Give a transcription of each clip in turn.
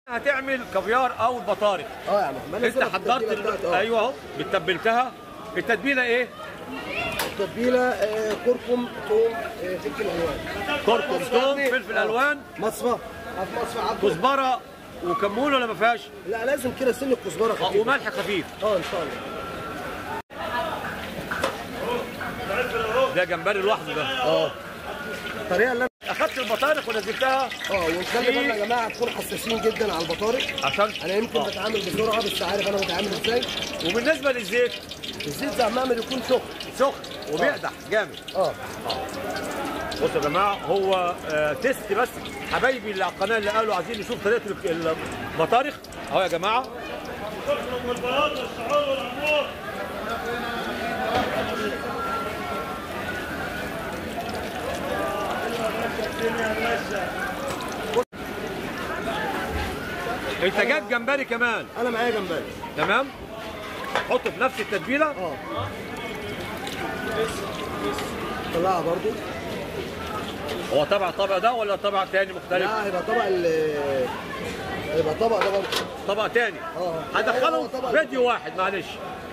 هتعمل كافيار او البطارخ اه يا عم ما أنا انت سبت حضرت التتبيلة ال- بتاعتي، آه. ايوه اهو بتتبلتها التتبيله ايه التتبيله آه، كركم ثوم آه، فلفل الوان كركم ثوم فلفل آه. الوان مصفى عارف مصفى عبد كزبره وكمون ولا ما فيهاش لا لازم كده سن الكزبره آه، خفيفه وملح خفيف اه ان شاء الله ده جمبري لوحده ده اه الطريقه اللي انا اخدت البطارخ ونزلتها اه ونخلي بالنا يا جماعه تكون حساسين جدا على البطارخ عشان انا يمكن آه. بتعامل بسرعه بس عارف انا بتعامل ازاي وبالنسبه للزيت الزيت زي ما اعمل يكون سخن سخن وبيقدح جامد اه بصوا يا جماعه هو آه تيست بس حبايبي اللي على القناه اللي قالوا عايزين نشوف طريقه ال- البطارخ اهو يا جماعه انت جايب جمبري كمان انا معايا جمبري تمام حطه في نفس التتبيله اه طلعها برضو هو طبع الطبق ده ولا طبع تاني مختلف لا هيبقى طبق ال هيبقى طبق ده برضو طبق تاني اه هدخله هو طبق فيديو واحد معلش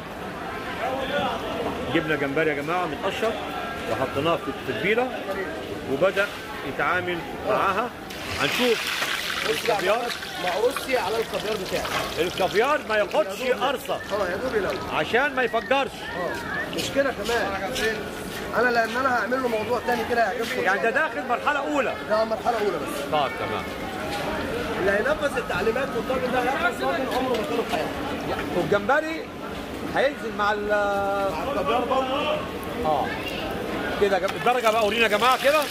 جبنا جمبري يا جماعه متقشر وحطيناه في التتبيله وبدا يتعامل معاها هنشوف الكافيار مع رصي على الكافيار بتاعي الكافيار ما ياخدش قرصه اه يا دوب يلون عشان ما يفجرش اه مش كده كمان انا لان انا هعمل له موضوع تاني كده هيعجبكم يعني ده داخل مرحله اولى ده مرحله اولى بس طيب تمام اللي هينفذ التعليمات والراجل ده هيحفظ راجل عمره ما كانوا في حياته والجمبري هينزل مع ال مع الكافيار برضه اه كده يا جم- الدرجه بقى ورينا يا جماعه كده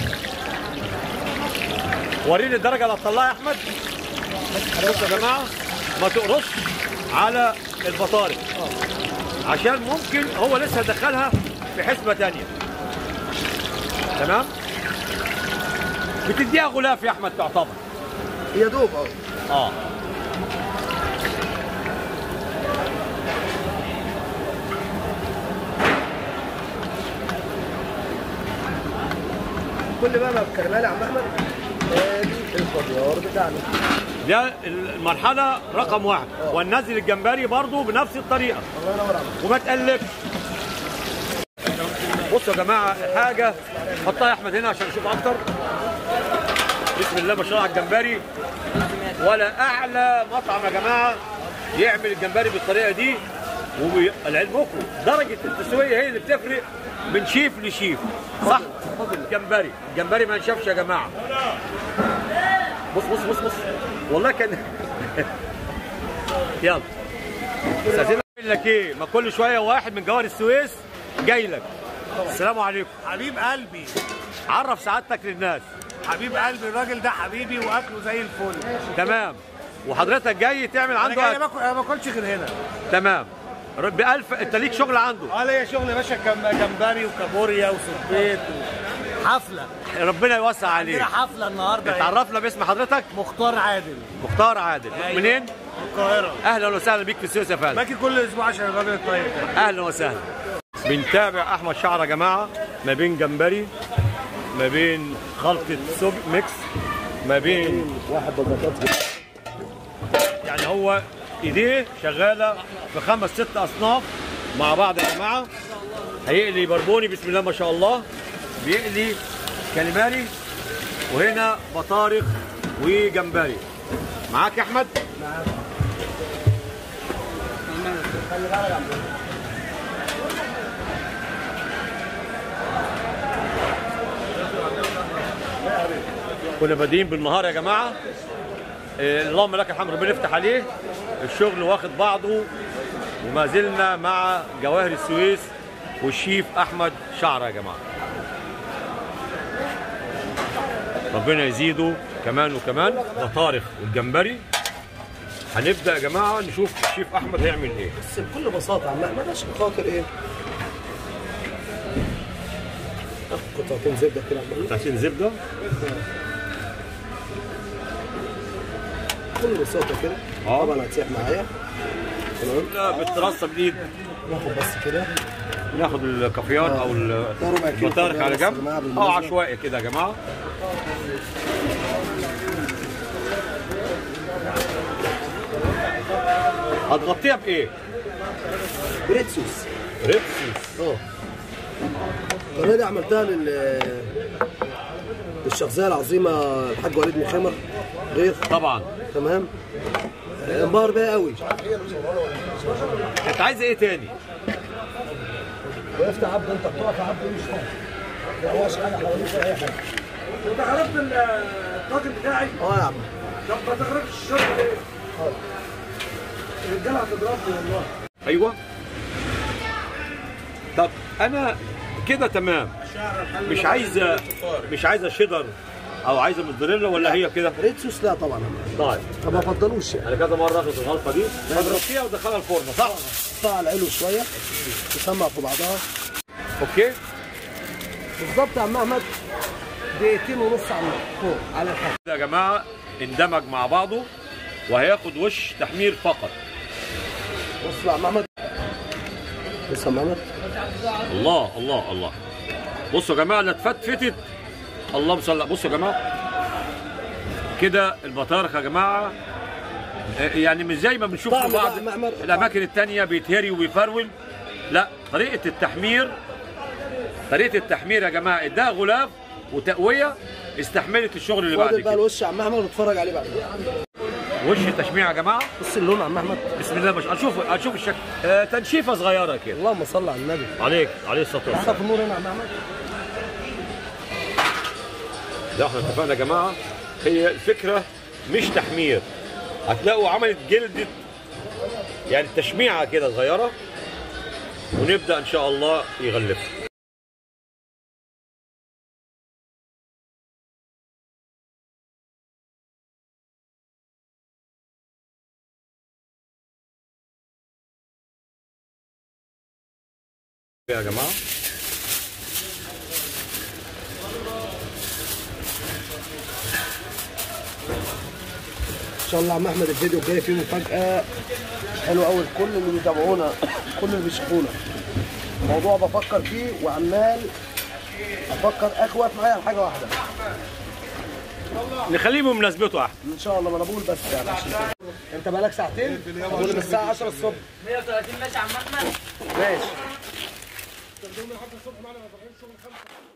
وريني الدرجه اللي هتطلعها يا احمد بصوا يا جماعه ما تقرصش على البطارخ عشان ممكن هو لسه دخلها في حسبه تانية تمام بتديها غلاف يا احمد تعتبر يا دوب اه اه كل بقى ما بكرمال يا عم احمد ادي الكافيار بتاعنا ده المرحله رقم واحد وننزل الجمبري برضو بنفس الطريقه الله ينور عليك وما تقلبش بصوا يا جماعه حاجه حطها يا احمد هنا عشان نشوف اكتر بسم الله ما شاء الله على الجمبري ولا اعلى مطعم يا جماعه يعمل الجمبري بالطريقه دي ولعلمكم درجه التسويه هي اللي بتفرق من شيف لشيف صح جمبري الجمبري ما ينشفش يا جماعه بص بص بص بص والله كان يلا استاذنا اقول لك ايه ما كل شويه واحد من جوار السويس جاي لك السلام عليكم حبيب قلبي عرف سعادتك للناس حبيب قلبي الراجل ده حبيبي واكله زي الفل تمام وحضرتك جاي تعمل انا عنده جاي أكل. باكل انا ما باكلش غير هنا تمام ب 1000 انت ليك شغل عنده اه ليا شغل يا باشا كم- جمبري وكابوريا وسبيت و... حفله ربنا يوسع عليك عندنا حفله النهارده اتعرفنا باسم حضرتك مختار عادل مختار عادل أيوة. منين من القاهره اهلا وسهلا بيك في السويس يا فندم باجي كل اسبوع عشان الراجل الطيب ده اهلا وسهلا بنتابع احمد شعر يا جماعه ما بين جمبري ما بين خلطه سوب ميكس ما بين واحد بطاطس يعني هو ايديه شغاله في خمس ست اصناف مع بعض يا جماعه هيقلي بربوني بسم الله ما شاء الله بيقلي كاليماري وهنا بطارخ وجمبري معاك يا احمد كنا بادئين بالنهار يا جماعه إيه، اللهم لك الحمد ربنا يفتح عليه الشغل واخد بعضه وما زلنا مع جواهر السويس والشيف احمد شعره يا جماعه ربنا يزيده كمان وكمان بطارخ والجمبري هنبدا يا جماعه نشوف الشيف احمد هيعمل ايه بس بكل بساطه يا عم احمد عشان خاطر ايه اخد قطعتين زبده كده يا عم أحمد. عشان زبده بكل بساطه كده آه. طبعا هتسيح معايا تمام لا بالترصه بالايد ناخد بس كده ناخد الكافيار او ال- ده ربع كيلو البطارخ على كافيار جنب بس يا جماعة اه بالمناسبة. عشوائي كده يا جماعه هتغطيها بايه؟ بريتسوس ريتسوس اه القناه دي عملتها لل للشخصيه العظيمه الحاج وليد مخمر غير طبعا تمام انبهر بيها قوي انت عايز ايه تاني؟ وقفت عبد انت بتقف يا عبد مش فاهم ما هوش حاجه حواليك ولا اي حاجه انت عرفت الطاقم بتاعي اه يا عم طب ما تغرقش الشرطه ليه؟ الرجاله هتضربني والله ايوه طب انا كده تمام مش عايزه مش عايزه شيدر او عايزه موتزاريلا ولا هي كده؟ بريتسوس لا طبعا طيب ما بفضلوش يعني انا كذا مره اخد الغلطه دي اضربيها وادخلها الفرن صح؟ قطع العلو شويه تسمع في بعضها اوكي بالظبط يا عم احمد دقيقتين ونص على فوق على الحاجه يا جماعه اندمج مع بعضه وهياخد وش تحمير فقط بص بقى يا عم احمد بص يا عم احمد الله الله الله بصوا يا جماعه لا اتفتفتت اللهم صل بصوا يا جماعه كده البطارخ يا جماعه آه، يعني مش زي ما بنشوف طعم في بعض بقى يا معمر. الاماكن التانية بيتهري وبيفرول لا طريقه التحمير طريقه التحمير يا جماعه اداها غلاف وتقويه استحملت الشغل اللي بعد فاضل بقى كده الوش يا عم احمد واتفرج عليه بقى وش التشميع يا جماعه بص اللون يا عم احمد بسم الله ما شاء الله هنشوف هنشوف الشكل آه تنشيفه صغيره كده اللهم صل على النبي عليك عليه الصلاه والسلام تعرف النور هنا يا عم احمد لا احنا اتفقنا يا جماعه هي الفكره مش تحمير هتلاقوا عملت جلدة يعني تشميعه كده صغيره ونبدا ان شاء الله يغلف يا جماعه ان شاء الله يا عم احمد الفيديو الجاي فيه مفاجاه حلوه قوي لكل اللي بيتابعونا كل اللي بيشوفونا موضوع بفكر فيه وعمال افكر اخوات معايا على حاجه واحده نخليه بمناسبته احسن ان شاء الله ما انا بقول بس يعني عشان كده. انت بقالك ساعتين بقول من الساعه 10 الصبح 130 ماشي يا عم احمد ماشي